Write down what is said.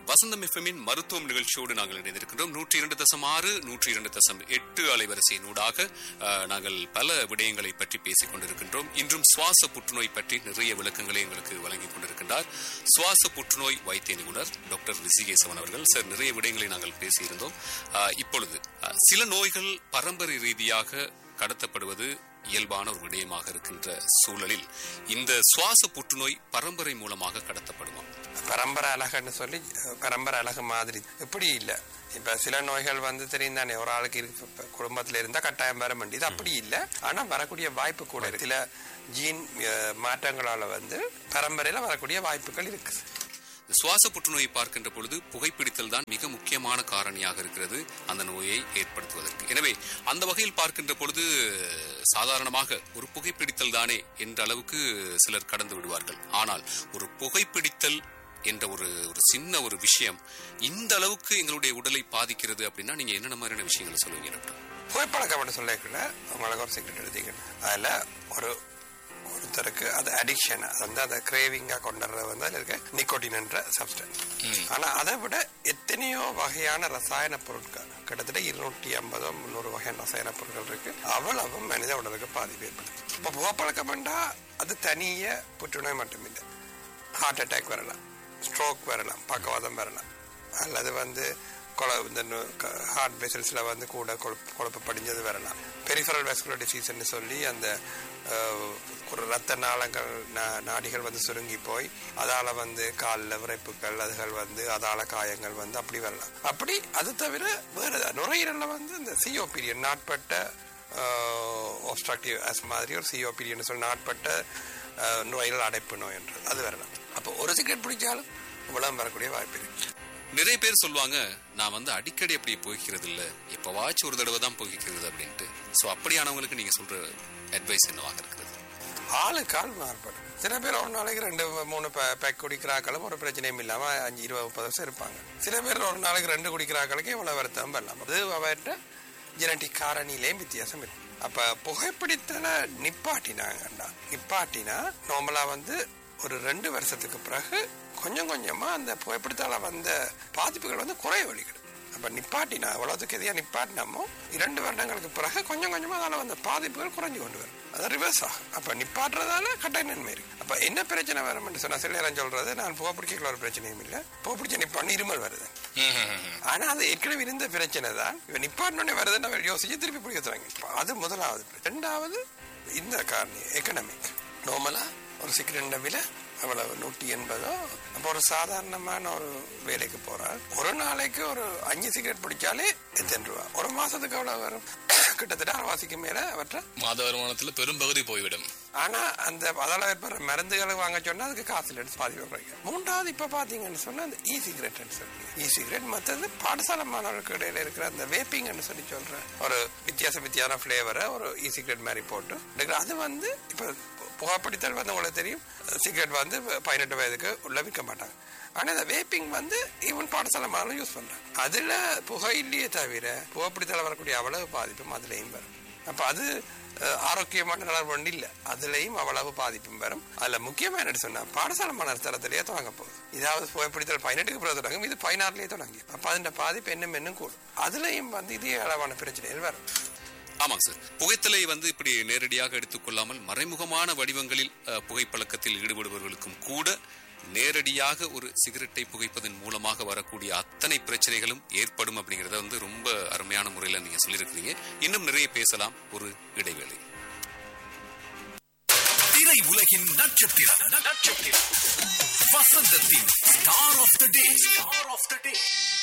வசந்தம் எஃப்எம்மின் மருத்துவம் நிகழ்ச்சியோடு நாங்கள் இணைந்திருக்கின்றோம் நூற்றி இரண்டு தசம் ஆறு நூற்றி இரண்டு தசம் எட்டு அலைவரிசையினூடாக அஹ், நாங்கள் பல விடயங்களை பற்றி பேசிக் கொண்டிருக்கின்றோம் இன்றும் சுவாச புற்றுநோய் பற்றி நிறைய விளக்கங்களை எங்களுக்கு வழங்கிக் கொண்டிருக்கின்றார் சுவாச புற்றுநோய் வைத்திய நிபுணர் டாக்டர் ரிஷிகேசவன் அவர்கள் சார் நிறைய விடயங்களை நாங்கள் பேசியிருந்தோம் அஹ், இப்பொழுது அஹ், சில நோய்கள் பரம்பரை ரீதியாக கடத்தப்படுவது இயல்பான ஒரு விடயமாக இருக்கின்ற சூழலில் இந்த சுவாச புற்றுநோய் பரம்பரை மூலமாக கடத்தப்படுமா பரம்பரை அழகுன்னு சொல்லி அஹ், பரம்பரை அழகு மாதிரி இப்படி இல்லை இப்ப சில நோய்கள் வந்து தெரியும் தானே ஒரு ஆளுக்கு இருக்கு இப்ப குடும்பத்துல இருந்தா கட்டாயம் வர வேண்டியது அப்படி இல்லை ஆனா வரக்கூடிய வாய்ப்பு கூட இருக்கு சில ஜீன் அஹ், மாற்றங்களால வந்து பரம்பரையில வரக்கூடிய வாய்ப்புகள் இருக்குது இந்த சுவாச புற்றுநோயை பார்க்கின்ற பொழுது புகைப்பிடித்தல் தான் மிக முக்கியமான காரணியாக இருக்கிறது அந்த நோயை ஏற்படுத்துவதற்கு எனவே அந்த வகையில் பார்க்கின்ற பொழுது சாதாரணமாக ஒரு புகைப்பிடித்தல் தானே என்ற அளவுக்கு சிலர் கடந்து விடுவார்கள் ஆனால் ஒரு புகைப்பிடித்தல் என்ற ஒரு ஒரு சின்ன ஒரு விஷயம் இந்த அளவுக்கு எங்களுடைய உடலை பாதிக்கிறது அப்படின்னா நீங்க என்னென்ன மாதிரியான விஷயங்களை சொல்லுவீங்க டாக்டர் புகைப்பழக்கம் சொல்லக்குள்ள உங்களுக்கு ஒரு சிகரெட் எடுத்தீங்க அதுல ஒரு ஒருத்தருக்கு அது அடிக்ஷன் அது வந்து அதை கிரேவிங்கா கொண்டுறது வந்து அதுல இருக்க நிக்கோட்டின் என்ற சப்ஸ்டன்ஸ் ஆனா அதை விட எத்தனையோ வகையான ரசாயன பொருட்கள் கிட்டத்தட்ட இருநூற்றி ஐம்பதோ முந்நூறு வகையான ரசாயன பொருட்கள் இருக்கு அவ்வளவும் மனித உடலுக்கு பாதிப்பு ஏற்படுது இப்போ புகைப்பழக்கம் பண்ணா அது தனிய புற்றுநோய் மட்டுமில்லை ஹார்ட் அட்டாக் வரலாம் ஸ்ட்ரோக் வரலாம் பக்கவாதம் வரலாம் அல்லது வந்து கொல இந்த ஹார்ட் வெசல்ஸில் வந்து கூட கொழுப்பு கொழுப்பு படிஞ்சது வரலாம் பெரிஃபரல் வெஸ்குலர் டிசீஸ்ன்னு சொல்லி அந்த அஹ், ஒரு ரத்த நாளங்கள் நா- நாடிகள் வந்து சுருங்கி போய் அதால வந்து காலில் விரைப்புகள் அதுகள் வந்து அதால காயங்கள் வந்து அப்படி வரலாம் அப்படி அது தவிர வேற ஏதாவது நுரையீரலில் வந்து இந்த சிஓபிரியன் நாட்பட்ட ஒப்ஸ்ட்ரக்டிவ் அஸ் மாதிரி ஒரு சிஓபிரியன் சொல்லி நாட்பட்ட அஹ், நுரையீரல் அடைப்பு நோய் என்றது அது வரலாம் அப்போ ஒரு சிகரெட் பிடிச்சாலும் இவ்வளவு வரக்கூடிய வாய்ப்பு இருக்கு நிறைய பேர் சொல்லுவாங்க நான் வந்து அடிக்கடி அப்படி போய்க்கிறது இல்ல எப்பவாச்சும் ஒரு தடவை தான் போய்க்கிறது அப்படின்ட்டு சோ அப்படியானவங்களுக்கு நீங்க சொல்ற அட்வைஸ் என்னவாக இருக்கிறது ஆளுக்கு ஆள் மாறுபடும் சில பேர் ஒரு நாளைக்கு ரெண்டு மூணு பேக் குடிக்கிறாக்களும் ஒரு பிரச்சனையும் இல்லாம அஞ்சு இருபது முப்பது வருஷம் இருப்பாங்க சில பேர் ஒரு நாளைக்கு ரெண்டு குடிக்கிறாக்களுக்கு இவ்வளவு வருத்தம் வரலாம் அது அவர்கிட்ட ஜெனட்டிக் காரணியிலேயும் வித்தியாசம் இருக்கு அப்ப புகைப்பிடித்தல நிப்பாட்டினாங்கன்னா நிப்பாட்டினா நார்மலா வந்து ஒரு ரெண்டு வருஷத்துக்கு பிறகு கொஞ்சம் கொஞ்சமா அந்த புகைப்பிடித்தால வந்த பாதிப்புகள் வந்து குறைய வழிகிடும் அப்ப நிப்பாட்டினா எவ்வளவுக்கு எதையா நிப்பாட்டினாமோ இரண்டு வருடங்களுக்கு பிறகு கொஞ்சம் கொஞ்சமா அதால வந்த பாதிப்புகள் குறைஞ்சு கொண்டு வரும் அது ரிவர்ஸ் ஆகும் அப்ப நிப்பாட்டுறதால கட்டாய நன்மை இருக்கு அப்ப என்ன பிரச்சனை வரும்னு சொன்னா சில நேரம் சொல்றது நான் புகைப்பிடிக்கல ஒரு பிரச்சனையும் இல்ல புகைப்பிடிச்ச நிப்பாட்டி இருமல் வருது ஆனா அது ஏற்கனவே இருந்த பிரச்சனை தான் இவன் நிப்பாட்டினோடனே வருதுன்னு அவர் யோசிச்சு திருப்பி பிடிக்க தொடங்கி அது முதலாவது பிரச்சனை. ரெண்டாவது இந்த காரணி எக்கனாமிக் நார்மலா ஒரு சிகரெட் விலை அவ்வளவு நூற்றி எண்பதோ அப்போ ஒரு சாதாரணமான ஒரு வேலைக்கு போறார் ஒரு நாளைக்கு ஒரு அஞ்சு சிகரெட் பிடிச்சாலே எத்தனை ரூபா ஒரு மாசத்துக்கு எவ்வளவு வரும் கிட்டத்தட்ட அரைவாசிக்கு மேல அவற்றை மாத வருமானத்துல பெரும்பகுதி போய்விடும் ஆனா அந்த அதால ஏற்படுற மருந்துகளை வாங்க சொன்னா அதுக்கு காசுல எடுத்து பாதிப்பு குறைக்கும் மூன்றாவது இப்ப பாத்தீங்கன்னு சொன்னா அந்த இ சிகரெட் சொல்லி இ சிகரெட் மற்றது பாடசாலை மாணவர்களுக்கு இடையில இருக்கிற அந்த வேப்பிங்னு சொல்லி சொல்ற ஒரு வித்தியாச வித்தியாச பிளேவரை ஒரு இ சிகரெட் மாதிரி போட்டு எடுக்கிற அது வந்து இப்ப புகைப்பிடித்தல் வந்து உங்களுக்கு தெரியும் சிகரெட் வந்து பதினெட்டு வயதுக்கு உள்ள விற்க மாட்டாங்க ஆனா இந்த வேப்பிங் வந்து ஈவன் பாடசாலை மாணவர்கள் யூஸ் பண்றாங்க அதுல புகை இல்லையே தவிர புகைப்பிடித்தல வரக்கூடிய அவ்வளவு பாதிப்பும் அதுலயும் வரும் அப்ப அது அஹ், ஆரோக்கியமான நலர் ஒன்று இல்ல அதுலயும் அவ்வளவு பாதிப்பும் வரும் அதுல முக்கியமா என்ன சொன்னா பாடசாலை மாணவர் தரத்திலேயே தொடங்க போகுது இதாவது புகைப்பிடித்தல் பதினெட்டுக்கு பிறகு தொடங்கும் இது பதினாறுலயே தொடங்கி அப்ப அதன் பாதிப்பு என்ன இன்னும் கூடும் அதுலயும் வந்து இதே அளவான பிரச்சனைகள் வரும் ஆமாங்க சார் புகைத்தலை வந்து இப்படி நேரடியாக எடுத்துக்கொள்ளாமல் மறைமுகமான வடிவங்களில் அஹ், புகைப்பழக்கத்தில் ஈடுபடுபவர்களுக்கும் கூட நேரடியாக ஒரு சிகரெட்டை புகைப்பதன் மூலமாக வரக்கூடிய அத்தனை பிரச்சனைகளும் ஏற்படும் அப்படிங்கறத வந்து ரொம்ப அருமையான முறையில நீங்க சொல்லியிருக்கிறீங்க இன்னும் நிறைய பேசலாம் ஒரு இடைவேளை திரை உலகின் நட்சத்திரம் நட்சத்திரம் வசந்தத்தின் star of the day star of the day